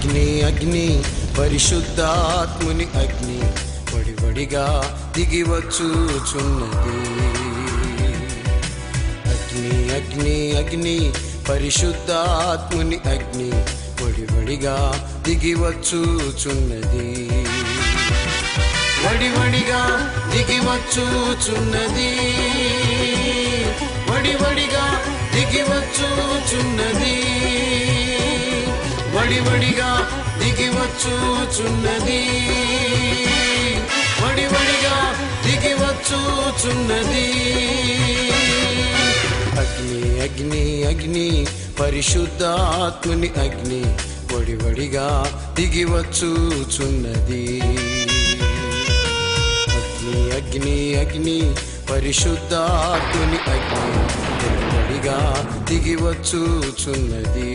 అగ్ని అగ్ని పరిశుద్ధాత్ముని అగ్ని వడివడిగా దిగి వచ్చుచున్నది అగ్ని అగ్ని అగ్ని పరిశుద్ధాత్ముని అగ్ని వడివడిగా దిగి వచ్చుచున్నది వడివడిగా దిగి వచ్చుచున్నది వడివడిగా దిగి వచ్చుచున్నది వడివడిగా దిగి వచ్చుచున్నది వడివడిగా దిగి వచ్చుచున్నది అగ్ని అగ్ని అగ్ని పరిశుద్ధాత్ముని అగ్ని వడివడిగా దిగి వచ్చుచున్నది అగ్ని అగ్ని అగ్ని పరిశుద్ధాత్ముని అగ్ని వడివడిగా దిగి వచ్చుచున్నది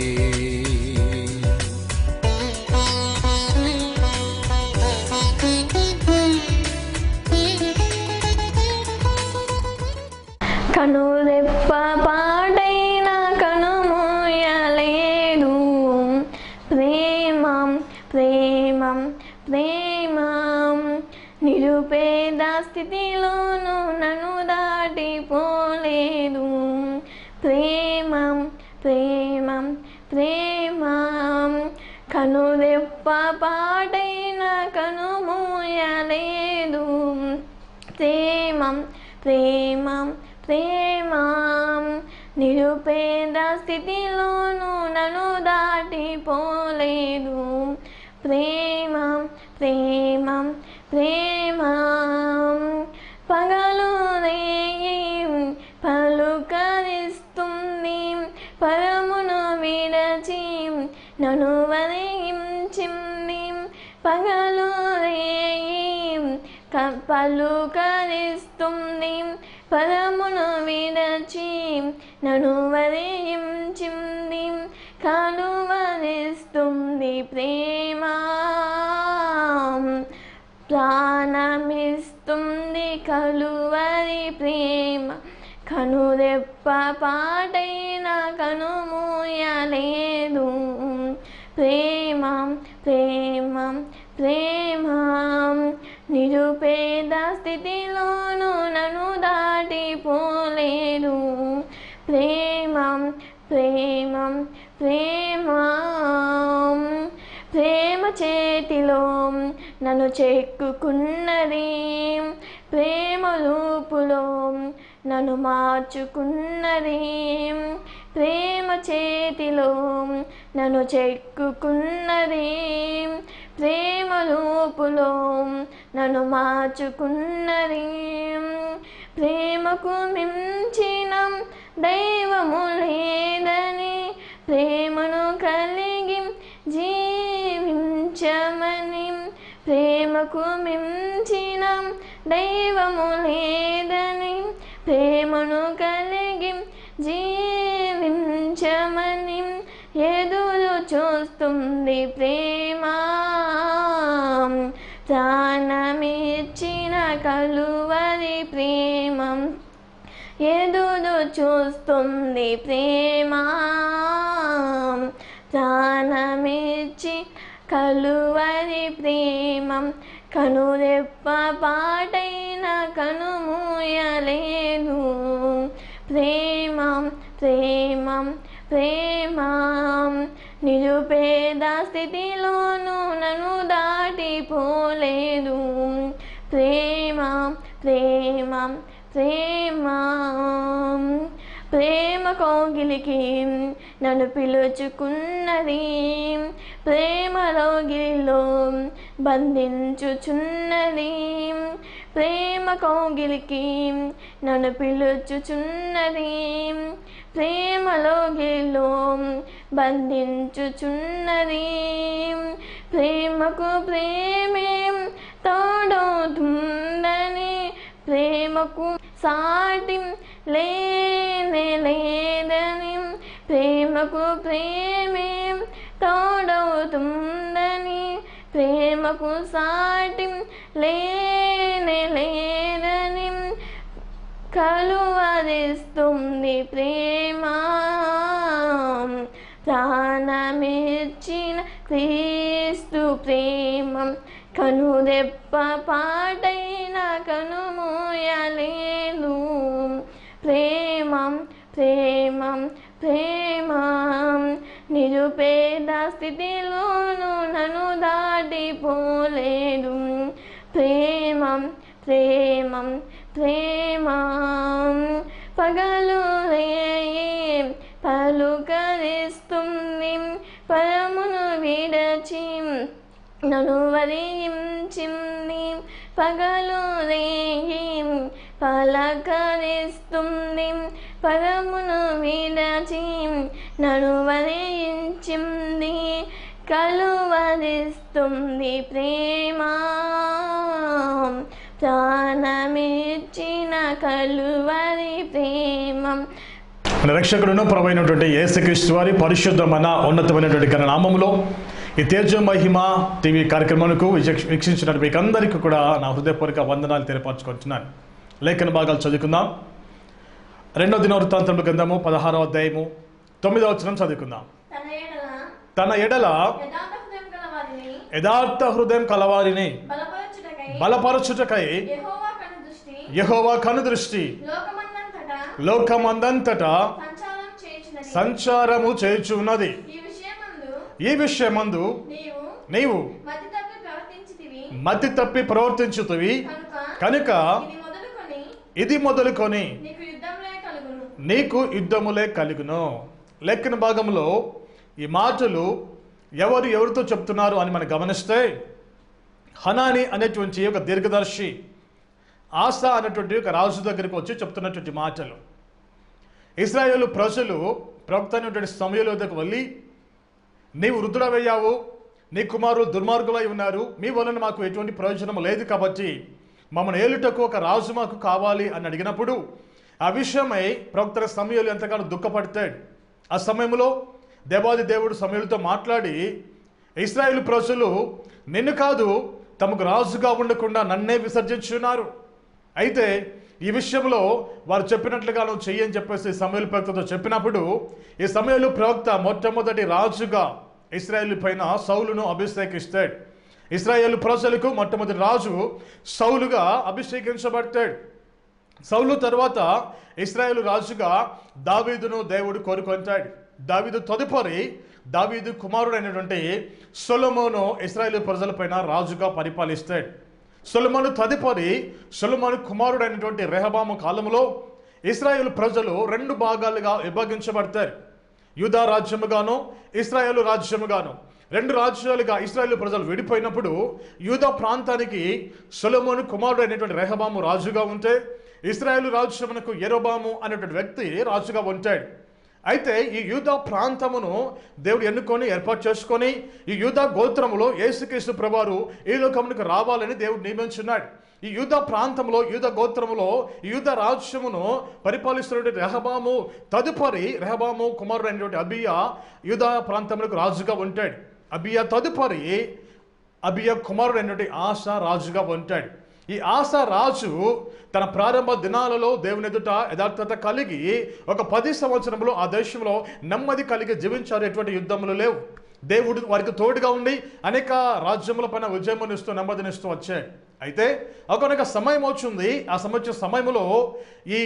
కనురెప్ప పాటైన కనుమూయలేదు ప్రేమం ప్రేమం ప్రేమం నిరుపేద స్థితిలోనూ నన్ను దాటిపోలేదు ప్రేమం ప్రేమం ప్రేమం కనురెప్ప పాటైన కనుమూయలేదు ప్రేమం ప్రేమం ప్రేమం నిరుపేద స్థితిలోనూ నన్ను దాటిపోలేదు ప్రేమం ప్రేమం ప్రేమం పగలు రేయి పలుకరిస్తుంది పరమును విడచి నన్ను వరించింది పగలు రేయి క- పలుకరిస్తుంది పరమును విడచి నన్ను వరించింది కలువరిస్తుంది ప్రేమ ప్రాణమిస్తుంది కలువరి ప్రేమ కనురెప్ప పాటైన కనుమూయలేదు ప్రేమం ప్రేమం ప్రేమం నిరుపేద స్థితిలోనూ నన్ను దాటిపోలేదు ప్రేమం ప్రేమం ప్రేమం ప్రేమ చేతిలో నన్ను చెక్కుకున్నది ప్రేమ రూపులో నన్ను మార్చుకున్నది ప్రేమ చేతిలో నన్ను చెక్కుకున్నది ప్రేమ రూపులో నన్ను మార్చుకున్నది ప్రేమకు మించిన దైవము లేదని ప్రేమను కలిగి జీవించమని ప్రేమకు మించిన దైవము లేదని ప్రేమను కలిగి జీవించమని ఎదురు చూస్తుంది ప్రేమ ప్రాణమిచ్చిన కలువరి ప్రేమం ఎదురు చూస్తుంది ప్రేమ ప్రాణమిచ్చి కలువరి ప్రేమం కనురెప్ప పాటైన కనుమూయలేదు ప్రేమం ప్రేమం ప్రేమం నిరుపేద స్థితిలోనూ నన్ను దాటిపోలేదు ప్రేమం ప్రేమం ప్రేమం ప్రేమ కోగిలికి నన్ను పిలుచుకున్నది ప్రేమ రోగిలిలో బంధించుచున్నది ప్రేమ కోగిలికి నన్ను పిలుచుచున్నది ప్రేమ లోగిలో బంధించుచున్నది ప్రేమకు ప్రేమే తోడవుతుందని ప్రేమకు సాటి లేనే లేదని ప్రేమకు ప్రేమే తోడవుతుందని ప్రేమకు సాటి లేనే లేదని కలువరిస్తుంది ప్రేమ ప్రాణమిచ్చిన క్రీ కనురెప్ప పాటైన కనుమూయలేదు ప్రేమం ప్రేమం ప్రేమం నిరుపేద స్థితిలోనూ నన్ను దాటిపోలేదు ప్రేమం ప్రేమం ప్రేమం పగలు రేయి పలుకరిస్తుంది పరమును విడచి నన్ను వరించింది పగలు రేయి పలకరిస్తుంది పరమును విడచి నన్ను వరించింది కలువరిస్తుంది ప్రేమ ప్రాణమిచ్చిన కలువరి ప్రేమం మన రక్షకుడును ప్రభైనటువంటి యేసుక్రీస్తు వారి పరిశుద్ధమైన ఉన్నతమైనటువంటి ఘన నామములో ఈ తేజ మహిమ టీవీ కార్యక్రమానికి వీక్ష- వీక్షించిన మీకు అందరికీ కూడా నా హృదయపూర్వక వందనాలు తెలియపరచుకుంటున్నాను లేఖన భాగాలు చదువుకుందాం రెండో దిన వృత్తాంతంలో గ్రంథము పదహారవ అధ్యాయము తొమ్మిదవ వచనం చదువుకుందాం తన ఎడల తన ఎడల యథార్థ హృదయం గల వారిని యథార్థ హృదయం కలవారిని బలపరచుటకై బలపరచుటకై యెహోవా కను దృష్టి యహోవా కనుదృష్టి లోకమందంతటా లోకమందంతటా సంచారం చేయుచున్నది సంచారము చేయుచున్నది ఈ విషయమందు ఈ విషయమందు నీవు నీవు మతి తప్పి ప్రవర్తించితివి మతి తప్పి ప్రవర్తించుతువి కనుక కనుక ఇది మొదలుకొని ఇది మొదలుకొని నీకు యుద్ధంలో కలుగును నీకు యుద్ధములే కలుగును లెక్కన భాగంలో ఈ మాటలు ఎవరు ఎవరితో చెప్తున్నారు అని మనం గమనిస్తే హనాని అనేటువంటి ఒక దీర్ఘదర్శి ఆశ అనేటువంటి ఒక రాజు దగ్గరికి వచ్చి చెప్తున్నటువంటి మాటలు ఇస్రాయేలు ప్రజలు ప్రవక్త అయినటువంటి సమయంలో వద్దకు వెళ్ళి నీవు వృద్ధుడవయ్యావు నీ కుమారులు దుర్మార్గులై ఉన్నారు మీ వలన మాకు ఎటువంటి ప్రయోజనం లేదు కాబట్టి మమ్మల్ని ఏలుటకు ఒక రాజు మాకు కావాలి అని అడిగినప్పుడు ఆ విషయమై ప్రవక్త సమయాలు ఎంతగానో దుఃఖపడతాడు ఆ సమయంలో దేవాది దేవుడు సమయాలతో మాట్లాడి ఇస్రాయేల్ ప్రజలు నిన్ను కాదు తమకు రాజుగా ఉండకుండా నన్నే విసర్జించున్నారు అయితే ఈ విషయంలో వారు చెప్పినట్లుగా నువ్వు చెయ్యని చెప్పేసి సమయలు ప్రవక్తతో చెప్పినప్పుడు ఈ సమయంలో ప్రవక్త మొట్టమొదటి రాజుగా ఇస్రాయేల్ పైన సౌలును అభిషేకిస్తాడు ఇస్రాయేల్ ప్రజలకు మొట్టమొదటి రాజు సౌలుగా అభిషేకించబడతాడు సౌలు తర్వాత ఇస్రాయేల్ రాజుగా దావీదును దేవుడు కోరుకుంటాడు దావీదు తదుపరి దావీదు కుమారుడైనటువంటి సొలమోను ఇస్రాయేల్ ప్రజలపైన రాజుగా పరిపాలిస్తాడు సొలమోను తదుపరి సొలమోను కుమారుడైనటువంటి రెహబాము కాలంలో ఇస్రాయేల్ ప్రజలు రెండు భాగాలుగా విభజించబడతారు యూదా రాజ్యముగాను ఇస్రాయేల్ రాజ్యముగాను రెండు రాజ్యాలుగా ఇస్రాయేల్ ప్రజలు విడిపోయినప్పుడు యూదా ప్రాంతానికి సొలమోను కుమారుడు అయినటువంటి రెహబాము రాజుగా ఉంటే ఇస్రాయేల్ రాజ్యమునకు ఎరోబాము అనేటువంటి వ్యక్తి రాజుగా ఉంటాడు అయితే ఈ యూదా ప్రాంతమును దేవుడు ఎన్నుకొని ఏర్పాటు చేసుకొని ఈ యూదా గోత్రములో యేసుక్రీస్తు ప్రభువారు ఈ లోకమునికి రావాలని దేవుడు నియమించున్నాడు ఈ యూదా ప్రాంతంలో యూద గోత్రములో ఈ యూద రాజ్యమును పరిపాలిస్తున్నటువంటి రెహబాము తదుపరి రెహబాము కుమారుడు అయినటువంటి అబియా యూదా ప్రాంతములకు రాజుగా ఉంటాడు అబియా తదుపరి అబియా కుమారుడు అయినటువంటి ఆశ రాజుగా ఉంటాడు ఈ ఆశ రాజు తన ప్రారంభ దినాలలో దేవుని ఎదుట యథార్థత కలిగి ఒక పది సంవత్సరంలో ఆ దేశంలో నెమ్మది కలిగి జీవించారు ఎటువంటి యుద్ధములు లేవు దేవుడు వారికి తోడుగా ఉండి అనేక రాజ్యముల పైన విజయమునిస్తూ నెమ్మదినిస్తూ వచ్చాడు అయితే ఒకనొక సమయం వచ్చింది ఆ సమయం సమయంలో ఈ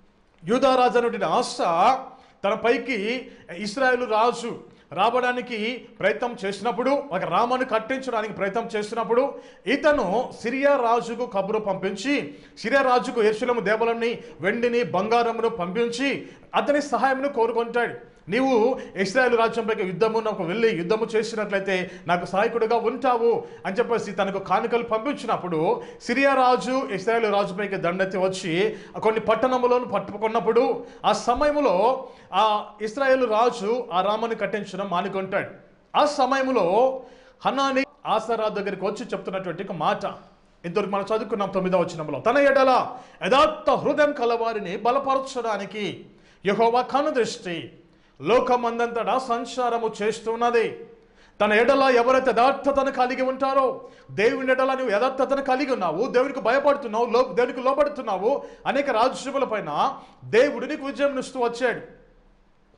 యూదారాజు అనేటువంటి ఆశ తన పైకి ఇస్రాయేల్ రాజు రావడానికి ప్రయత్నం చేసినప్పుడు ఒక రామాను కట్టించడానికి ప్రయత్నం చేసినప్పుడు ఇతను సిరియా రాజుకు కబురు పంపించి సిరియా రాజుకు ఎరుశలము దేవలని వెండిని బంగారమును పంపించి అతని సహాయమును కోరుకుంటాడు నీవు ఇస్రాయేల్ రాజ్యంపైకి యుద్ధము నాకు వెళ్ళి యుద్ధము చేసినట్లయితే నాకు సహాయకుడిగా ఉంటావు అని చెప్పేసి తనకు కానుకలు పంపించినప్పుడు సిరియా రాజు ఇస్రాయేల్ రాజుపైకి దండెత్తి వచ్చి కొన్ని పట్టణములను పట్టుకున్నప్పుడు ఆ సమయంలో ఆ ఇస్రాయేల్ రాజు ఆ రామని కట్టించడం మానుకుంటాడు ఆ సమయంలో హనాని ఆసరా దగ్గరికి వచ్చి చెప్తున్నటువంటి ఒక మాట ఇంతవరకు మనం చదువుకున్నాం తొమ్మిదవ వచనంలో తన ఎడల యథార్థ హృదయం కలవారిని బలపరచడానికి యెహోవా కనుదృష్టి లోకమందంతటా సంచారము చేస్తున్నది తన ఎడల ఎవరైతే యథార్థతను కలిగి ఉంటారో దేవుని ఎడల నువ్వు యథార్థతను కలిగి ఉన్నావు దేవునికి భయపడుతున్నావు లో దేవునికి లోబడుతున్నావు అనేక రాజ్యముల పైన దేవుడు నీకు విజయం ఇస్తూ వచ్చాడు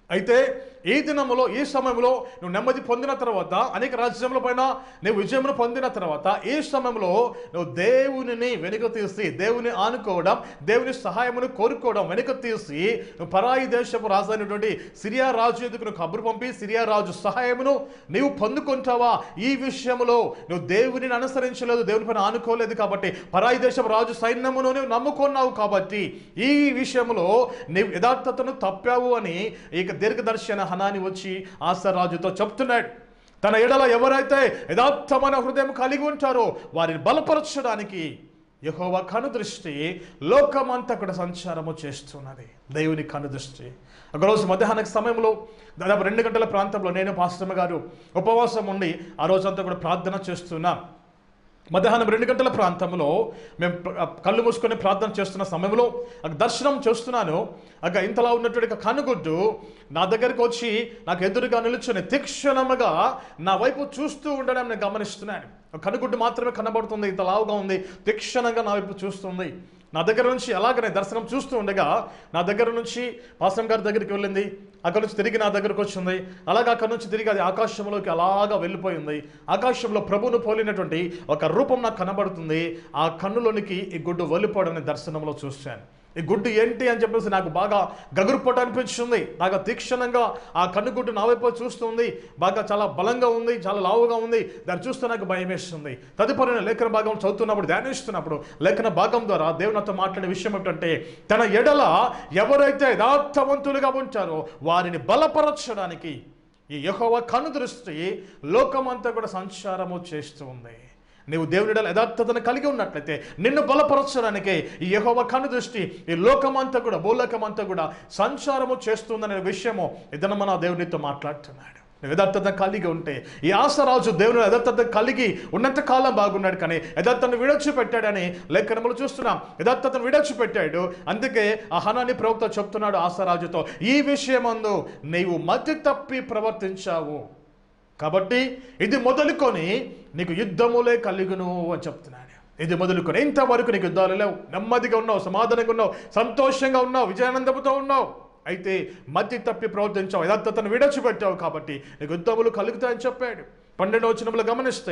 అయితే ఈ దినములో ఈ సమయంలో నువ్వు నెమ్మది పొందిన తర్వాత అనేక రాజ్యముల పైన నువ్వు విజయమును పొందిన తర్వాత ఈ సమయంలో నువ్వు దేవునిని వెనుక తీసి దేవుని ఆనుకోవడం దేవుని సహాయమును కోరుకోవడం వెనుక తీసి నువ్వు పరాయి దేశపు రాజు అయినటువంటి సిరియా రాజు ఎదుగు నువ్వు కబురు పంపి సిరియా రాజు సహాయమును నీవు పొందుకుంటావా ఈ విషయంలో నువ్వు దేవునిని అనుసరించలేదు దేవుని పైన ఆనుకోలేదు కాబట్టి పరాయి దేశపు రాజు సైన్యమును నువ్వు నమ్ముకున్నావు కాబట్టి ఈ విషయంలో నీవు యథార్థతను తప్పావు అని ఇక దీర్ఘదర్శి అనే హనాని వచ్చి ఆశరాజుతో చెప్తున్నాడు తన ఎడల ఎవరైతే యథార్థమైన హృదయం కలిగి ఉంటారో వారిని బలపరచడానికి యెహోవా కనుదృష్టి లోకమంతా కూడా సంచారము చేస్తున్నది దేవుని కనుదృష్టి ఒకరోజు మధ్యాహ్న సమయంలో దాదాపు రెండు గంటల ప్రాంతంలో నేను పాస్టమ్మ గారు ఉపవాసం ఉండి ఆ రోజంతా కూడా ప్రార్థన చేస్తున్నాం మధ్యాహ్నం రెండు గంటల ప్రాంతంలో మేము ప్ర- కళ్ళు మూసుకొని ప్రార్థన చేస్తున్న సమయంలో అక్కడ దర్శనం చూస్తున్నాను అక్కడ ఇంతలా ఉన్నటువంటి ఒక కనుగుడ్డు నా దగ్గరికి వచ్చి నాకు ఎదురుగా నిలుచుని తీక్షణముగా నా వైపు చూస్తూ ఉండడం నేను గమనిస్తున్నాను ఒక కనుగుడ్డు మాత్రమే కనబడుతుంది ఇంత లావుగా ఉంది తీక్షణంగా నా వైపు చూస్తుంది నా దగ్గర నుంచి అలాగనే దర్శనం చూస్తూ ఉండగా నా దగ్గర నుంచి పాసం గారి దగ్గరికి వెళ్ళింది అక్కడ నుంచి తిరిగి నా దగ్గరకు వచ్చింది అలాగే అక్కడ నుంచి తిరిగి అది ఆకాశంలోకి అలాగా వెళ్ళిపోయింది ఆకాశంలో ప్రభువును పోలినటువంటి ఒక రూపం నాకు కనబడుతుంది ఆ కన్నులోనికి ఈ గుడ్డు వెళ్ళిపోవడం నేను దర్శనంలో చూశాను ఈ గుడ్డు ఏంటి అని చెప్పేసి నాకు బాగా గగురుపోటు అనిపించింది బాగా తీక్షణంగా ఆ కన్నుగుడ్డు నా వైపు చూస్తుంది బాగా చాలా బలంగా ఉంది చాలా లావుగా ఉంది దాన్ని చూస్తే నాకు భయం వేస్తుంది తదుపరి నేను లేఖన భాగం చదువుతున్నప్పుడు ధ్యానిస్తున్నప్పుడు లేఖన భాగం ద్వారా దేవుడు నాతో మాట్లాడే విషయం ఏమిటంటే తన ఎడల ఎవరైతే యథార్థవంతులుగా ఉంటారో వారిని బలపరచడానికి ఈ యెహోవా కను దృష్టి లోకమంతా కూడా సంచారము చేస్తూ ఉంది నీవు దేవుని ఎడల యథార్థతను కలిగి ఉన్నట్లయితే నిన్ను బలపరచడానికే ఈ యెహోవా కను దృష్టి ఈ లోకమంతా కూడా భూలోకమంతా కూడా సంచారము చేస్తుందనే విషయము ఇదన మన దేవునితో మాట్లాడుతున్నాడు నువ్వు యథార్థత కలిగి ఉంటే ఈ ఆశరాజు దేవుని యథార్థత కలిగి ఉన్నంత కాలం బాగున్నాడు కానీ యథార్థను విడచిపెట్టాడని లేఖనములు చూస్తున్నాం యథార్థతను విడచిపెట్టాడు అందుకే ఆ హనాని ప్రవక్త చెప్తున్నాడు ఆశరాజుతో ఈ విషయమందు నీవు మతి తప్పి ప్రవర్తించావు కాబట్టి ఇది మొదలుకొని నీకు యుద్ధములే కలుగును అని చెప్తున్నాడు ఇది మొదలుకొని ఇంతవరకు నీకు యుద్ధాలు లేవు నెమ్మదిగా ఉన్నావు సమాధానంగా ఉన్నావు సంతోషంగా ఉన్నావు విజయానందముతో ఉన్నావు అయితే మధ్య తప్పి ప్రవర్తించావు యథార్థతను విడచిపెట్టావు కాబట్టి నీకు యుద్ధములు కలుగుతాయని చెప్పాడు పన్నెండవ వచనములు గమనిస్తే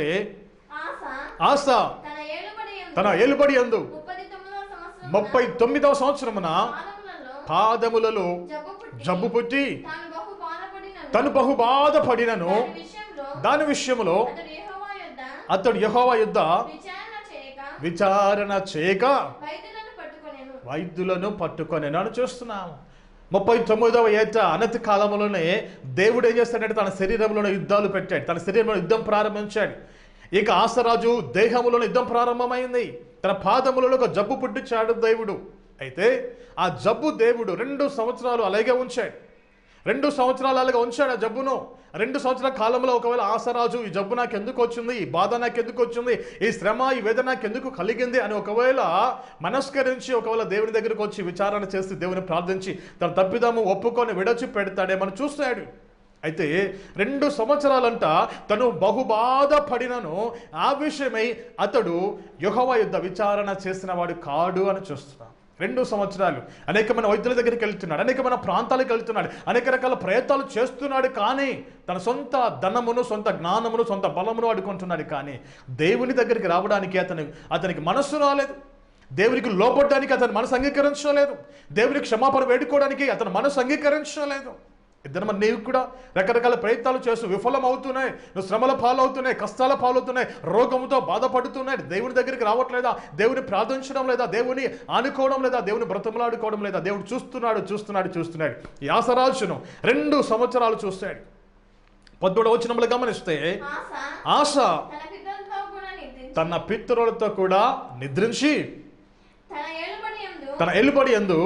ఆశ ఆశ తన ఏలుబడి యందు తన ఏలుబడి అందు ముప్పది తొమ్మిదవ సంవత్సరం ముప్పై తొమ్మిదవ సంవత్సరమున పాదములలో పాదములలో జబ్బు పుట్టి జబ్బు పుట్టి తాను బహు బాధపడినను తను బహు బాధపడినను దాని విషయంలో దాని విషయంలో అతడు యెహోవా యొద్ద అతడు యెహోవా యుద్ధ విచారణ చేయక విచారణ చేయక వైద్యులను పట్టుకొనెను వైద్యులను పట్టుకొని నన్ను చూస్తున్నాము ముప్పై తొమ్మిదవ ఏట అనతి కాలంలోనే దేవుడు ఏం చేస్తాడంటే తన శరీరంలోనే యుద్ధాలు పెట్టాడు తన శరీరంలో యుద్ధం ప్రారంభించాడు ఇక ఆసరాజు దేహములోనే యుద్ధం ప్రారంభమైంది తన పాదములలో ఒక జబ్బు పుట్టించాడు దేవుడు అయితే ఆ జబ్బు దేవుడు రెండు సంవత్సరాలు అలాగే ఉంచాడు రెండు సంవత్సరాలు అలాగా ఉంచాడు ఆ జబ్బును రెండు సంవత్సరాల కాలంలో ఒకవేళ ఆసరాజు ఈ జబ్బు నాకు ఎందుకు వచ్చింది ఈ బాధ నాకు ఎందుకు వచ్చింది ఈ శ్రమ ఈ వేదన నాకు ఎందుకు కలిగింది అని ఒకవేళ మనస్కరించి ఒకవేళ దేవుని దగ్గరకు వచ్చి విచారణ చేసి దేవుని ప్రార్థించి తన తప్పిదము ఒప్పుకొని విడచి పెడతాడేమని చూస్తాడు అయితే రెండు సంవత్సరాలంట తను బహు బాధపడినను ఆ విషయమై అతడు యుహవ యుద్ధ విచారణ చేసిన వాడు కాడు అని చూస్తున్నాం రెండు సంవత్సరాలు అనేకమైన వైద్యుల దగ్గరికి వెళ్తున్నాడు అనేకమైన ప్రాంతాలకు వెళ్తున్నాడు అనేక రకాల ప్రయత్నాలు చేస్తున్నాడు కానీ తన సొంత ధనమును సొంత జ్ఞానమును సొంత బలమును అడుకుంటున్నాడు కానీ దేవుని దగ్గరికి రావడానికి అతని అతనికి మనస్సు రాలేదు దేవునికి లోపడడానికి అతని మనసు అంగీకరించలేదు దేవునికి క్షమాపణ వేడుకోవడానికి అతని మనసు అంగీకరించలేదు ఇద్దరు మరి నీవు కూడా రకరకాల ప్రయత్నాలు చేస్తూ విఫలం అవుతున్నాయి నువ్వు శ్రమల పాలవుతున్నాయి కష్టాల పాలవుతున్నాయి రోగముతో బాధపడుతున్నాయి దేవుని దగ్గరికి రావట్లేదా దేవుని ప్రార్థించడం లేదా దేవుని ఆనుకోవడం లేదా దేవుని బ్రతములాడుకోవడం లేదా దేవుడు చూస్తున్నాడు చూస్తున్నాడు చూస్తున్నాడు ఈ ఆసరాజును రెండు సంవత్సరాలు చూస్తాడు పద్మూడు వచనములు గమనిస్తే ఆశ ఆశ తన పితరులతో కూడా నిద్రించి తన పితరులతో కూడా నిద్రించి తన ఏలుబడి యందు తన ఎలుబడి ఎందు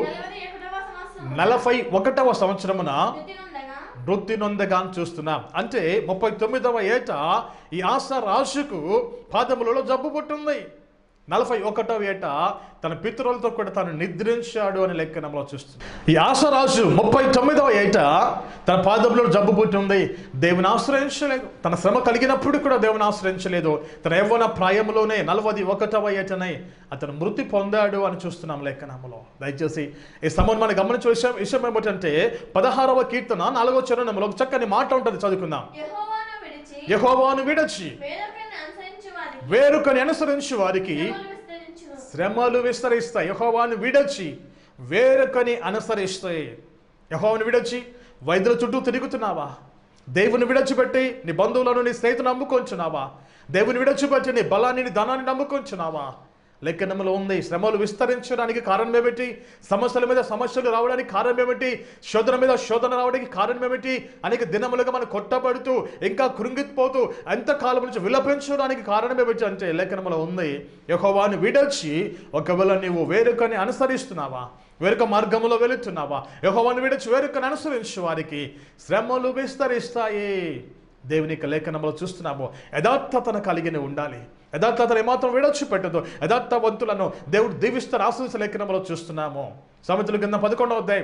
నలభై ఒకటవ సంవత్సరం నలభై ఒకటవ సంవత్సరమున వృద్ధి నొందగా వృత్తి నొందగా అని చూస్తున్నాం అంటే ముప్పై తొమ్మిదవ ఏట ఈ ఆశ రాశుకు పాదములలో జబ్బు పుట్టింది నలభై ఒకటో ఏట తన పితరులతో కూడా తాను నిద్రించాడు అని లెక్కనంలో చూస్తుంది ఈ ఆశరాజు ముప్పై తొమ్మిదవ ఏట తన పాదంలో జబ్బు పుట్టింది దేవుని ఆశ్రయించలేదు తన శ్రమ కలిగినప్పుడు కూడా దేవుని ఆశ్రయించలేదు తన యవ్వన ప్రాయంలోనే నలభై ఒకటవ ఏటనే అతను మృతి పొందాడు అని చూస్తున్నాం లేఖనంలో దయచేసి ఈ సమయం మనం గమనించే విషయం విషయం ఏమిటంటే పదహారవ కీర్తన నాలుగవ చరణంలో ఒక చక్కని మాట ఉంటుంది చదువుకుందాం యెహోవాను విడిచి యహోవాను విడచి వేరొకరిని అనుసరించు వారికి వేరొకని అనుసరించి వారికి శ్రమలు విస్తరించును. శ్రమలు విస్తరిస్తాయి యహోవాను విడచి వేరొకని అనుసరిస్తాయి యహోవాను విడచి వైద్యుల చుట్టూ తిరుగుతున్నావా దేవుని విడచిపెట్టి నీ బంధువులను నీ స్నేహితులు నమ్ముకొంచున్నావా దేవుని విడచిపెట్టి నీ బలాన్ని నీ ధనాన్ని నమ్ముకొంచున్నావా లెక్కనములో ఉంది శ్రమలు విస్తరించడానికి కారణం ఏమిటి సమస్యల మీద సమస్యలు రావడానికి కారణం ఏమిటి శోధన మీద శోధన రావడానికి కారణం ఏమిటి అనేక దినములుగా మనం కొట్టబడుతూ ఇంకా కృంగిపోతూ ఎంతకాలం నుంచి విలపించడానికి కారణం ఏమిటి అంటే లేఖనములో ఉంది యెహోవాను విడచి ఒకవేళ నీవు వేరొకని అనుసరిస్తున్నావా వేరొక మార్గంలో వెళుతున్నావా యెహోవాను విడచి వేరొకని అనుసరించు వారికి శ్రమలు విస్తరిస్తాయి దేవుని యొక్క లేఖనంలో చూస్తున్నాము యథార్థతను కలిగిన ఉండాలి యథార్థతను ఏమాత్రం విడొచ్చి పెట్టదు యథార్థవంతులను దేవుడు దీవిస్తారు ఆశ్రయించ లేఖనంలో చూస్తున్నాము సమతుల కింద పదకొండవ అధ్యాయం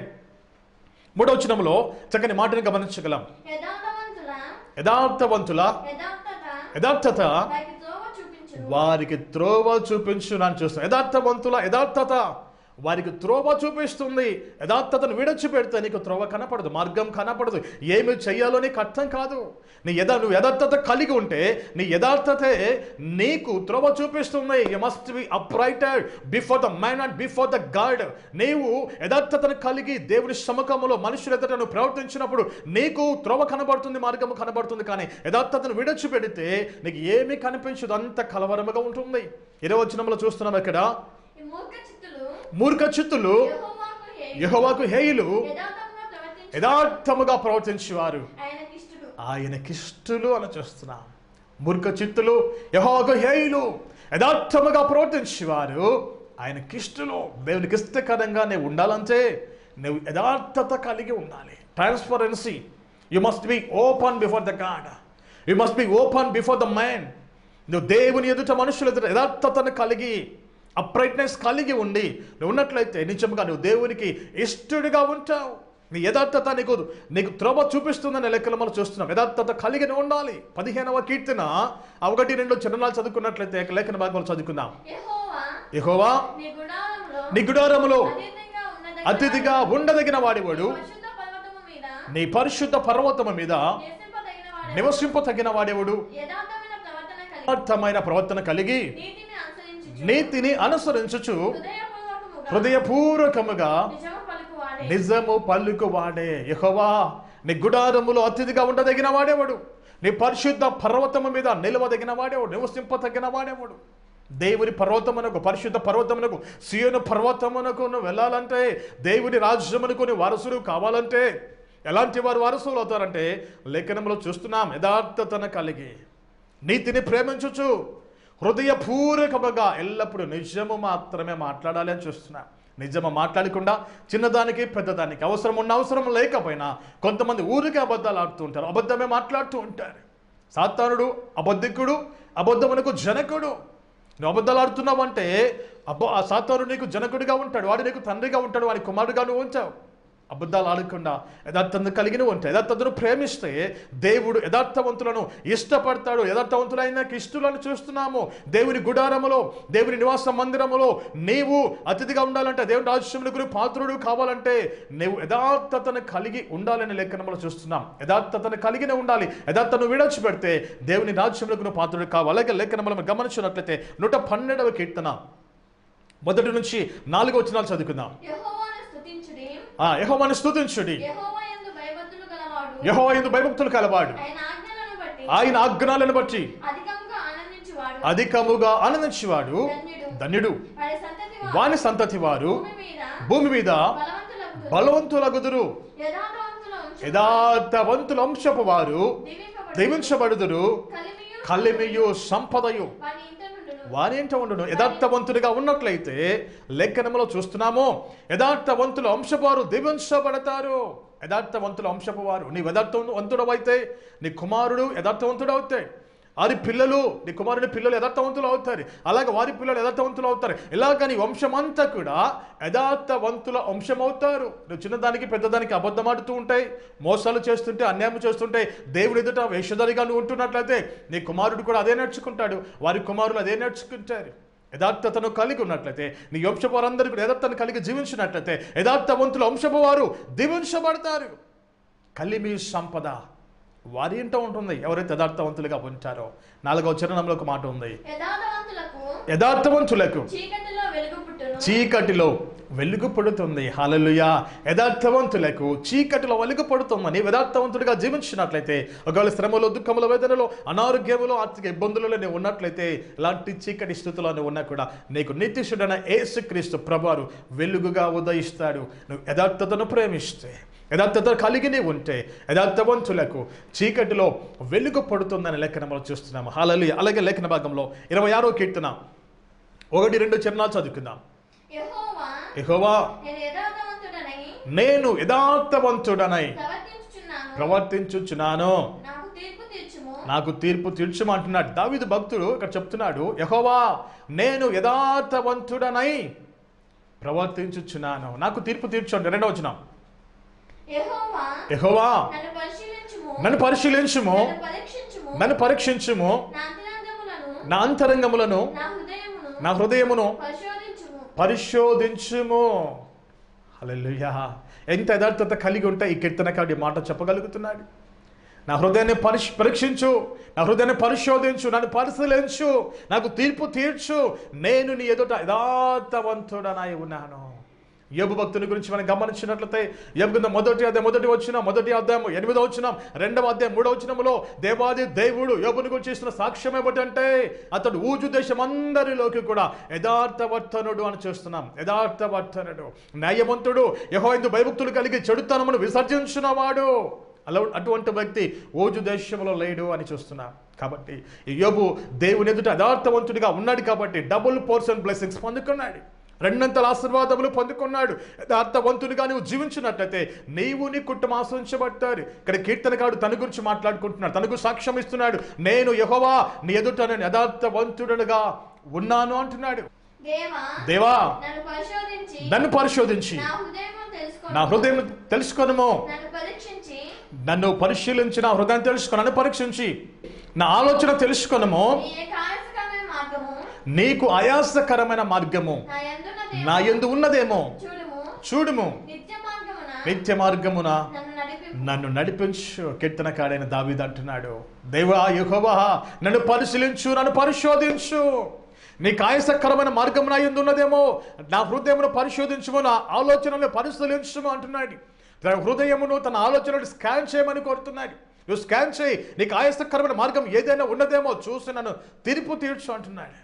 మూడవ వచనంలో చక్కని మాటను గమనించగలం యథార్థవంతుల యథార్థవంతుల యథార్థత యథార్థత వారికి త్రోవ చూపించును. వారికి త్రోవ చూపించు అని చూస్తాం యథార్థవంతుల యథార్థత వారికి త్రోవ చూపిస్తుంది యథార్థతను విడచిపెడితే నీకు త్రోవ కనపడదు మార్గం కనపడదు ఏమి చెయ్యాలో నీకు అర్థం కాదు నీ యథా నువ్వు యథార్థత కలిగి ఉంటే నీ యథార్థతే నీకు త్రోవ చూపిస్తుంది you must be uprighted before the man and before the God నీవు యథార్థతను కలిగి దేవుని సముఖంలో మనుషుల ఎదుట నువ్వు ప్రవర్తించినప్పుడు నీకు త్రోవ కనబడుతుంది మార్గము కనబడుతుంది కానీ యథార్థతను విడిచిపెడితే నీకు ఏమీ కనిపించదు అంత కలవరముగా ఉంటుంది ఇరవై వచనంలో చూస్తున్నాం ఇక్కడ ఈ మూర్ఖ చిత్తులు మూర్ఖ చిత్తులు యెహోవాకు హేయు. యెహోవాకు హేయులు యథార్థముగా ప్రవర్తించు యథార్థముగా ప్రవర్తించేవారు ఆయనకిష్టుడు. ఆయనకిష్టులు అని చూస్తున్నాం మూర్ఖ చిత్తులు యహోకు హేయులు యథార్థముగా ప్రవర్తించేవారు ఆయనకిష్టులు దేవునికి ఇష్టకరంగా నువ్వు ఉండాలంటే నువ్వు యథార్థత కలిగి ఉండాలి transparency you must be open before the God you must be open before the man నువ్వు దేవుని ఎదుట మనుషుల ఎదుట యథార్థతను కలిగి అప్రైట్నెస్ కలిగి ఉండి నువ్వు ఉన్నట్లయితే నిజంగా నువ్వు దేవునికి ఇష్టడిగా ఉంటావు నీ యథార్థత నీకు నీకు త్రోవ చూపిస్తుందని లెక్కలు మనం చూస్తున్నాం యథార్థత కలిగి నువ్వు ఉండాలి పదిహేనవ కీర్తన ఆ ఒకటి రెండు చరణాలు చదువుకున్నట్లయితే లేఖన భాగంలో చదువుకుందాం యెహోవా యెహోవా నీ గుడారములో నీ గుడారములో అతిథిగా ఉన్నదగిన అతిథిగా ఉండదగిన వాడివాడు పరిశుద్ధ పర్వతము మీద నీ పరిశుద్ధ పర్వతము మీద నివసింపదగిన వాడెవడు? నివసింపతగిన వాడేవాడు యథార్థమైన ప్రవర్తన కలిగి యథార్థమైన ప్రవర్తన కలిగి నీతిని అనుసరించుచు నీతిని అనుసరించుచు హృదయపూర్వకముగా హృదయపూర్వకముగా నిజము పలుకువాడే నిజము పలుకువాడే యెహోవా నీ గుడారములో అతిథిగా ఉండదగిన వాడేవాడు నీ పరిశుద్ధ పర్వతము మీద నిలవదగిన వాడేవాడు నివసింపదగిన వాడేవాడు దేవుని పర్వతమునకు పరిశుద్ధ పర్వతమునకు సియోను పర్వతమునకు నువ్వు వెళ్ళాలంటే దేవుని రాజ్యమునకు నీ వారసులు కావాలంటే ఎలాంటి వారు వారసులు అవుతారంటే లేఖనంలో చూస్తున్నాం యథార్థతను కలిగి నీతిని ప్రేమించుచు హృదయపూర్వకముగా ఎల్లప్పుడూ నిజము మాత్రమే మాట్లాడాలి అని చూస్తున్నా నిజము మాట్లాడకుండా చిన్నదానికి పెద్దదానికి అవసరం ఉన్న అవసరం లేకపోయినా కొంతమంది ఊరికే అబద్ధాలు ఆడుతూ ఉంటారు అబద్ధమే మాట్లాడుతూ ఉంటారు సాతానుడు అబద్ధికుడు అబద్ధమునకు జనకుడు నువ్వు అబద్ధాలు ఆడుతున్నావు అంటే అబ్బో ఆ సాతానుడు నీకు జనకుడిగా ఉంటాడు వాడు నీకు తండ్రిగా ఉంటాడు వాడి కుమారుడుగా నువ్వు ఉంచావు అబద్ధాలు ఆడకుండా యథార్థతను కలిగిన ఉంటాయి యథార్థతను ప్రేమిస్తే దేవుడు యథార్థవంతులను ఇష్టపడతాడు యథార్థవంతులైన ఇష్టలను చూస్తున్నాము దేవుని గుడారములో దేవుని నివాస మందిరములో నీవు అతిథిగా ఉండాలంటే దేవుని రాజ్యములకు పాత్రుడు కావాలంటే నీవు యథార్థతను కలిగి ఉండాలని లేఖనములో చూస్తున్నాం యథార్థతను కలిగిన ఉండాలి యథార్థను విడచిపెడితే దేవుని రాజ్యములకు నువ్వు పాత్రుడు కావాలి అలాగే లేఖనములను గమనించినట్లయితే నూట పన్నెండవ కీర్తన మొదటి నుంచి నాలుగో వచనాలు చదువుకుందాం యెహోవాను స్తుతించుడి ఆ యెహోవాను స్తుతించుడి యెహోవా యందు భయభక్తులు గలవాడు యెహోవా యందు భయభక్తులు కలవాడు ఆయన ఆజ్ఞలను బట్టి ఆయన ఆజ్ఞలను బట్టి అధికంగా ఆనందించువాడు అధికముగా ఆనందించేవాడు ధన్యుడు ధన్యుడు వారి సంతతి వారు వాని సంతతి వారు భూమి మీద భూమి మీద బలవంతులకు బలవంతులగుదురు యథార్థవంతుల వంశం యథార్థవంతుల అంశపు వారు దీవింపబడు దీవించబడుదురు కలిమియు కలిమియు సంపదయు వాని ఇంట నుండును వారి ఏంట ఉండును యథార్థవంతుడిగా ఉన్నట్లయితే లెక్కనములో చూస్తున్నాము యథార్థవంతుల అంశవారు దీవించబడతారు యథార్థవంతుల అంశపు వారు నీ యథార్థవంతుడవైతే నీ కుమారుడు యథార్థవంతుడు అవుతాయి వారి పిల్లలు నీ కుమారుని పిల్లలు యథార్థవంతులు అవుతారు అలాగే వారి పిల్లలు యథార్థవంతులు అవుతారు ఇలాగ నీ వంశం అంతా కూడా యథార్థవంతుల వంశం అవుతారు నువ్వు చిన్నదానికి పెద్దదానికి అబద్ధమాడుతూ ఉంటాయి మోసాలు చేస్తుంటే అన్యాయం చేస్తుంటే దేవుని ఎదుట వేషధారిగా నువ్వు ఉంటున్నట్లయితే నీ కుమారుడు కూడా అదే నేర్చుకుంటాడు వారి కుమారులు అదే నేర్చుకుంటారు యథార్థతను కలిగి ఉన్నట్లయితే నీ వంశపు వారందరూ కూడా యథార్థను కలిగి జీవించినట్లయితే యథార్థవంతుల వంశపు వారు దీవించబడతారు కలిమి సంపద వారి ఇంట ఉంటుంది ఎవరైతే యథార్థవంతులుగా ఉంటారో నాలుగవ చరణంలో ఒక మాట ఉంది యథార్థవంతులకు యథార్థవంతులకు చీకటిలో వెలుగు పుట్టును చీకటిలో వెలుగు పడుతుంది హల్లెలూయా యథార్థవంతులకు చీకటిలో వెలుగు పడుతుందని యథార్థవంతుడిగా జీవించినట్లయితే ఒకవేళ శ్రమలో దుఃఖముల వేదనలో అనారోగ్యములో ఆర్థిక ఇబ్బందులలో నువ్వు ఉన్నట్లయితే ఇలాంటి చీకటి స్థితిలో నువ్వు ఉన్నా కూడా నీకు నిత్యశుడైన యేసుక్రీస్తు ప్రభువారు వెలుగుగా ఉదయిస్తాడు నువ్వు యథార్థతను ప్రేమిస్తే యథార్థత కలిగి నీవు ఉంటే యథార్థవంతులకు చీకటిలో వెలుగు పడుతుందని లేఖనంలో చూస్తున్నాము హాలలు అలాగే లేఖన భాగంలో ఇరవై ఆరో కీర్తన ఒకటి రెండు చరణాలు చదువుకుందాం యెహోవా యెహోవా నేను యథార్థవంతుడనై నేను యథార్థవంతుడనై ప్రవర్తించుచున్నాను ప్రవర్తించుచున్నాను నాకు తీర్పు తీర్చుము నాకు తీర్పు తీర్చమంటున్నాడు దావిదు భక్తుడు ఇక్కడ చెప్తున్నాడు యెహోవా నేను యథార్థవంతుడనై ప్రవర్తించుచున్నాను నాకు తీర్పు తీర్చండి రెండవ వచ్చిన యెహోవా యెహోవా నన్ను పరిశీలించుము నన్ను పరిశీలించుము నన్ను పరీక్షించుము నన్ను పరీక్షించుము నా అంతరంగములను నా అంతరంగములను నా హృదయమును నా హృదయమును పరిశోధించుము పరిశోధించుము హల్లెలూయా ఎంత యథార్థత కలిగి ఉంటే ఈ కీర్తనకాడి మాట చెప్పగలుగుతున్నాడు నా హృదయాన్ని పరిశ్ పరీక్షించు నా హృదయాన్ని పరిశోధించు నన్ను పరిశీలించు నాకు తీర్పు తీర్చు నేను నీ ఎదుట యథార్థవంతుడనై ఉన్నాను యోబు భక్తుని గురించి మనం గమనించినట్లయితే యోబు కింద మొదటి అధ్యాయం మొదటి వచ్చిన మొదటి అధ్యాయం ఎనిమిదో వచ్చిన రెండవ అధ్యాయం మూడో వచ్చినములో దేవాది దేవుడు యోబుని గురించి ఇస్తున్న సాక్ష్యం ఏమిటంటే అతడు ఊజు దేశం అందరిలోకి కూడా యథార్థవర్తనుడు అని చూస్తున్నాం యథార్థవర్తనుడు న్యాయవంతుడు యహో ఇందు భయభక్తులు కలిగి చెడుతనమును విసర్జించినవాడు అలా అటువంటి వ్యక్తి ఓజు దేశంలో లేడు అని చూస్తున్నాం కాబట్టి ఈ యోబు దేవుని ఎదుట యథార్థవంతుడిగా ఉన్నాడు కాబట్టి డబుల్ పోర్షన్ బ్లెస్సింగ్స్ పొందుకున్నాడు రెండంతల ఆశీర్వాదములు పొందుకున్నాడు యథార్థవంతునిగా నువ్వు జీవించినట్లయితే నీవు నీ కుటుంబం ఆశ్రయించబడతారు ఇక్కడ కీర్తనగాడు తన గురించి మాట్లాడుకుంటున్నాడు తనకు సాక్ష్యం ఇస్తున్నాడు నేను యహోవా నీ ఎదుట నేను యథార్థవంతుడుగా ఉన్నాను అంటున్నాడు దేవా దేవా నన్ను పరిశోధించి నన్ను పరిశోధించి నా హృదయము తెలుసుకో నా హృదయం తెలుసుకొనము నన్ను పరీక్షించి నన్ను పరిశీలించి నా హృదయం తెలుసుకొని నన్ను పరీక్షించి నా ఆలోచన తెలుసుకొనము నీ యొక్క ఆయాసకరమైన మార్గము నీకు ఆయాసకరమైన మార్గము నా యందున్నదేమో నా ఎందు ఉన్నదేమో చూడుము చూడుము నిత్య మార్గమున నిత్య మార్గమున నన్ను నడిపి నన్ను నడిపించు కీర్తనకాడైన దావీదు అంటున్నాడు దేవా యెహోవా నన్ను పరిశీలించు నన్ను పరిశోధించు నీకు ఆయాసకరమైన మార్గం నా ఎందు ఉన్నదేమో నా హృదయమును పరిశోధించుము నా ఆలోచనలు పరిశీలించుము అంటున్నాడు తన హృదయమును తన ఆలోచనలు స్కాన్ చేయమని కోరుతున్నాడు నువ్వు స్కాన్ చేయి నీకు ఆయాసకరమైన మార్గం ఏదైనా ఉన్నదేమో చూసి నన్ను తీర్పు తీర్చు అంటున్నాడు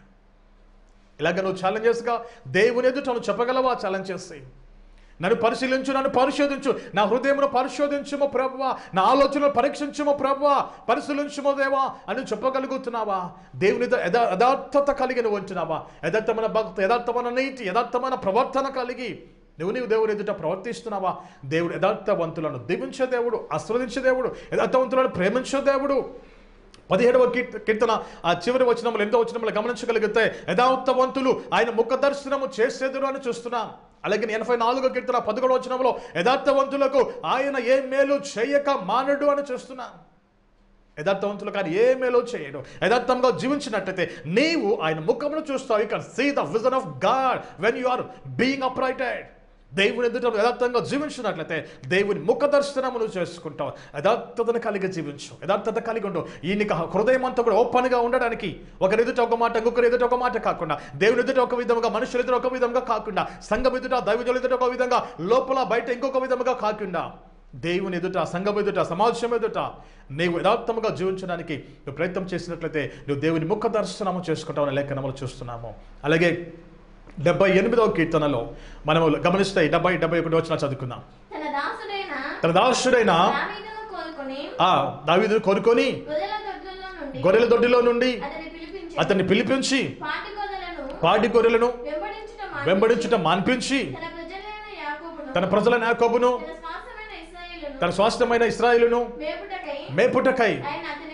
ఇలాగ నువ్వు ఛాలెంజెస్గా దేవుని ఎదుట నువ్వు చెప్పగలవా ఛాలెంజెస్ నన్ను పరిశీలించు నన్ను పరిశోధించు నా హృదయమును పరిశోధించుమో ప్రభువా నా ఆలోచనలు పరీక్షించుమో ప్రభువా పరిశీలించుమో దేవా అని నువ్వు చెప్పగలుగుతున్నావా దేవుని ఎదుట యథా యథార్థత కలిగి నువ్వు ఉంటున్నావా యథార్థమైన భక్తి యథార్థమైన నీతి యథార్థమైన ప్రవర్తన కలిగి నువ్వు నీవు దేవుని ఎదుట ప్రవర్తిస్తున్నావా దేవుడు యథార్థవంతులను దీవించే దేవుడు ఆస్వాదించే దేవుడు యథార్థవంతులను ప్రేమించే దేవుడు పదిహేడవ కీర్త కీర్తన ఆ చివరి వచనములు ఎంతో వచనములు గమనించగలిగితే యథార్థవంతులు ఆయన ముఖ దర్శనము చేసేదురు అని చూస్తున్నాం అలాగే ఎనభై నాలుగో కీర్తన పదకొండవ వచనంలో యథార్థవంతులకు ఆయన ఏ మేలు చేయక మానడు అని చూస్తున్నాం యథార్థవంతులు కానీ ఏ మేలో చేయడు యథార్థంగా జీవించినట్టయితే నీవు ఆయన ముఖమును చూస్తావు you can see the vision of God when you are being uprighted దేవుని ఎదుట నువ్వు యథార్థంగా జీవించినట్లయితే దేవుని ముఖ దర్శనమును చేసుకుంటావు యథార్థతను కలిగి జీవించు యథార్థత కలిగి ఉండు ఈ నీకు హృదయం అంతా కూడా ఓపెన్గా ఉండడానికి ఒకరి ఎదుట ఒక మాట ఇంకొకరి ఎదుట ఒక మాట కాకుండా దేవుని ఎదుట ఒక విధంగా మనుషుల ఎదుట ఒక విధంగా కాకుండా సంఘం ఎదుట దైవజుల ఎదుట ఒక విధంగా లోపల బయట ఇంకొక విధంగా కాకుండా దేవుని ఎదుట సంఘం ఎదుట సమాజం ఎదుట నీవు యథార్థముగా జీవించడానికి నువ్వు ప్రయత్నం చేసినట్లయితే నువ్వు దేవుని ముఖ దర్శనము చేసుకుంటామని లేఖనములు చూస్తున్నాము అలాగే డెబ్బై ఎనిమిదవ కీర్తనలో మనము గమనిస్తే డెబ్బై డెబ్బై ఒకటి వచ్చిన చదువుకుందాం తన దాసుడైన తన దాసుడైన దావీదును కోలుకొని ఆ దావీదును కోరుకొని గొర్రెల దొడ్లలో నుండి గొర్రెల దొడ్డిలో నుండి అతని పిలిపించి అతన్ని పిలిపించి పాటి గొర్రెలను పాడి గొర్రెలను వెంబడించుట మానిపించి, వెంబడించుట మాన్పించి తన ప్రజలైన యాకోబును తన ప్రజల యాకోబును తన స్వాస్థమైన ఇశ్రాయేలును తన స్వాస్థ్యమైన ఇస్రాయిలును మేపుటకై మేపుటకై ఆయన అతనిని రప్పించి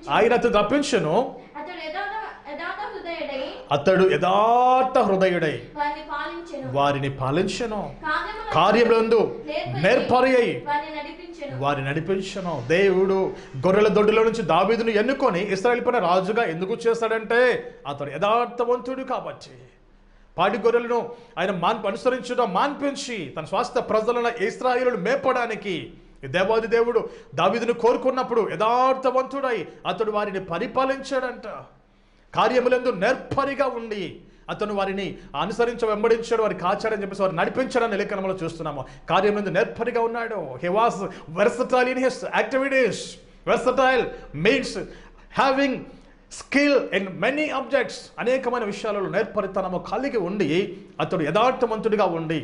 తప్పించి ఆయన అతను తప్పించను అతడు యథార్థ యథార్థ హృదయుడై అతడు యథార్థ హృదయుడై వారిని పాలించెను వారిని పాలించను కార్యముల కార్యములందు నేర్పరి అయి వారిని నడిపించెను వారి నడిపించను దేవుడు గొర్రెల దొడ్డిలో నుంచి దావీదును ఎన్నుకొని ఇస్రాయల్ పైన రాజుగా ఎందుకు చేస్తాడంటే అతడు యథార్థవంతుడు కాబట్టి పాడి గొర్రెలను ఆయన మాన్ అనుసరించడం మాన్పించి తన స్వాస్థ ప్రజలను ఇస్రాయిలు మేపడానికి ఈ దేవాది దేవుడు దావీదును కోరుకున్నప్పుడు యథార్థవంతుడై అతడు వారిని పరిపాలించాడంట కార్యములందు నేర్పరిగా ఉండి అతను వారిని అనుసరించ వెంబడించాడు వారి కాచాడని చెప్పేసి వారు నడిపించడాన్ని లేఖనంలో చూస్తున్నాము కార్యములందు నేర్పరిగా ఉన్నాడు he was versatile in his activities versatile means having skill in many objects అనేకమైన విషయాలలో నేర్పరితనము కలిగి ఉండి అతడు యథార్థవంతుడిగా ఉండి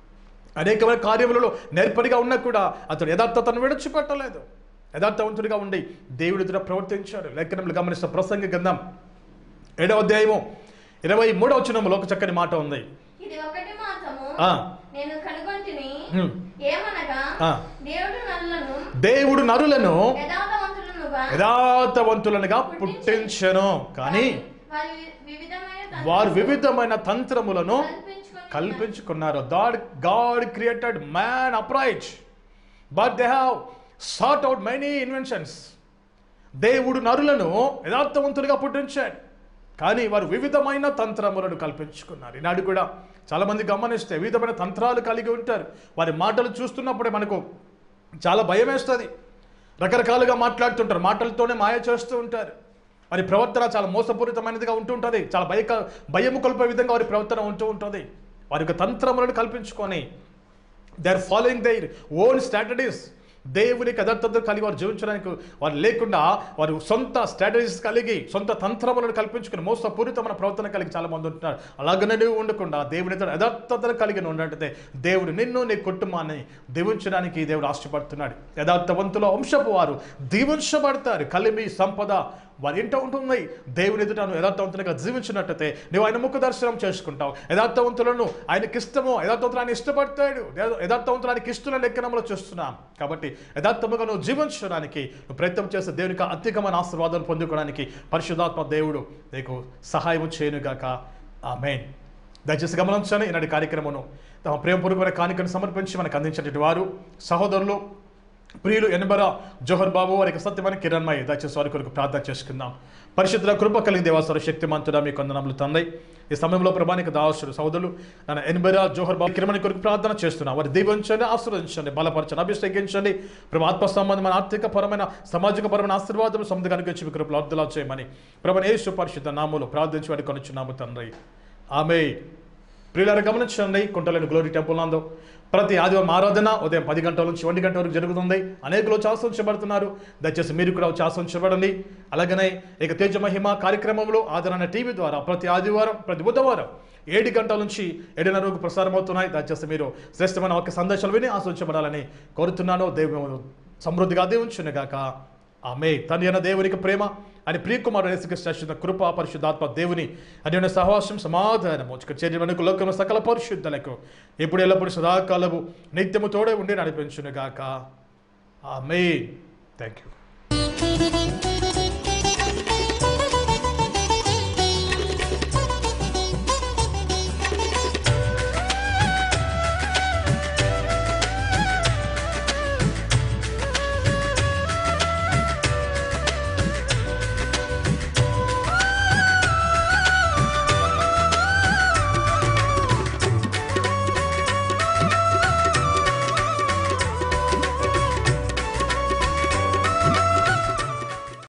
అనేకమైన కార్యములలో నేర్పరిగా ఉన్నా కూడా అతడు యథార్థతను విడిచిపెట్టలేదు యథార్థవంతుడిగా ఉండి దేవుడి ఎదుట ప్రవర్తించాడు లేఖనములు గమనిస్తే ప్రసంగ గంధం ఏడవ అధ్యాయము ఇరవై మూడవ వచనంలో ఒక చక్కని మాట ఉంది ఇది ఒకటి మాత్రము ఆ. నేను కనుగొంటిని హ్మ్. ఏమనగా ఆ. దేవుడు నరులను దేవుడు నరులను యథార్థవంతులనుగా యథార్థవంతులనుగా పుట్టించెను కానీ వారి వివిధమైన వారు వివిధమైన తంత్రములను కల్పించుకొని కల్పించుకున్నారు God God created man upright but they have sought out many inventions దేవుడు నరులను యథార్థవంతులుగా పుట్టించాడు కానీ వారు వివిధమైన తంత్రములను కల్పించుకున్నారు ఈనాడు కూడా చాలామంది గమనిస్తే వివిధమైన తంత్రాలు కలిగి ఉంటారు వారి మాటలు చూస్తున్నప్పుడే మనకు చాలా భయం వేస్తుంది రకరకాలుగా మాట్లాడుతుంటారు మాటలతోనే మాయ చేస్తూ ఉంటారు వారి ప్రవర్తన చాలా మోసపూరితమైనదిగా ఉంటూ ఉంటుంది చాలా భయ భయము కొల్పే విధంగా వారి ప్రవర్తన ఉంటూ ఉంటుంది వారి యొక్క తంత్రములను కల్పించుకొని they are following their own strategies దేవునికి యథార్థత కలిగి వారు జీవించడానికి వారు లేకుండా వారు సొంత స్ట్రాటజీస్ కలిగి సొంత తంత్రములను కల్పించుకుని మోసపూరితమైన ప్రవర్తన కలిగి చాలా మంది ఉంటున్నారు అలాగనే నువ్వు ఉండకుండా దేవుని ఎదుట యథార్థతను కలిగి ఉన్నట్టయితే దేవుడు నిన్ను నీ కుటుంబాన్ని దీవించడానికి దేవుడు ఆశపడుతున్నాడు యథార్థవంతుల వంశపు వారు దీవించబడతారు కలిమి సంపద వారి ఇంట ఉంటుంది దేవుని ఎదుట నువ్వు యథార్థవంతునిగా జీవించినట్టయితే నువ్వు ఆయన ముఖ దర్శనం చేసుకుంటావు యథార్థవంతులను ఆయనకి ఇష్టమో యథార్థవంతులు ఆయన ఇష్టపడతాడు యథార్థవంతులు ఆయనకి ఇష్టం లెక్కనంలో చూస్తున్నాం కాబట్టి యథార్థముగా నువ్వు జీవించడానికి నువ్వు ప్రయత్నం చేస్తే దేవునికి అత్యధికమైన ఆశీర్వాదాలు పొందుకోవడానికి పరిశుధాత్మ దేవుడు నీకు సహాయం చేయనుగాక ఆమెన్ దయచేసి గమనించండి ఈనాటి కార్యక్రమను తమ ప్రేమపూర్వకమైన కానుకను సమర్పించి మనకు అందించినటువంటి వారు సహోదరులు ప్రియులు ఎనబర జోహర్ బాబు వారికి సత్యమైన కిరణ్మయ్య దయచేసి వారి కొరకు ప్రార్థన చేసుకుందాం పరిశుద్ధుల కృప కలిగి దేవాసర శక్తిమంతుడా మీ కొందనములు తండ్రి ఈ సమయంలో ప్రభానికి దాసుడు సోదరులు నన్ను ఎనబెరా జోహర్ బాబు కిరణ్ కొరకు ప్రార్థన చేస్తున్నాం వారి దీవించండి ఆశీర్వదించండి బలపరచండి అభిషేకించండి ప్రభు ఆత్మ సంబంధమైన ఆర్థిక పరమైన సామాజిక పరమైన ఆశీర్వాదం సముద్ర కనుకొచ్చి మీ కృపలు అర్థలా చేయమని ప్రభు యేసు పరిశుద్ధ నామములు ప్రార్థించి వాడి కొనుచున్నాము తండ్రి ఆమె ప్రియులారా గమనించండి కుంటలేని గ్లోరీ టెంపుల్ నందు ప్రతి ఆదివారం ఆరాధన ఉదయం పది గంటల నుంచి ఒంటి గంట వరకు జరుగుతుంది అనేకులు ఆశ్రయించబడుతున్నారు దయచేసి మీరు కూడా వచ్చి ఆశ్రయించబడండి అలాగనే ఇక తేజ మహిమ కార్యక్రమంలో ఆదరణ టీవీ ద్వారా ప్రతి ఆదివారం ప్రతి బుధవారం ఏడు గంటల నుంచి ఏడున్నర వరకు ప్రసారం అవుతున్నాయి దయచేసి మీరు శ్రేష్టమైన ఒక సందేశాలు విని ఆశ్రయించబడాలని కోరుతున్నాను దేవుడు సమృద్ధిగా దీవించునుగాక ఆమె తన అయిన దేవునికి ప్రేమ అని ప్రియకుమారు యేసుకృష్ణ కృప పరిశుద్ధాత్మ దేవుని అని సహవాసం సమాధానము ఇక చేరి మనకు లోకంలో సకల పరిశుద్ధులకు ఎప్పుడు ఎల్లప్పుడు సదాకాలము నిత్యము తోడే ఉండి నడిపించునుగాక ఆమె థ్యాంక్ యూ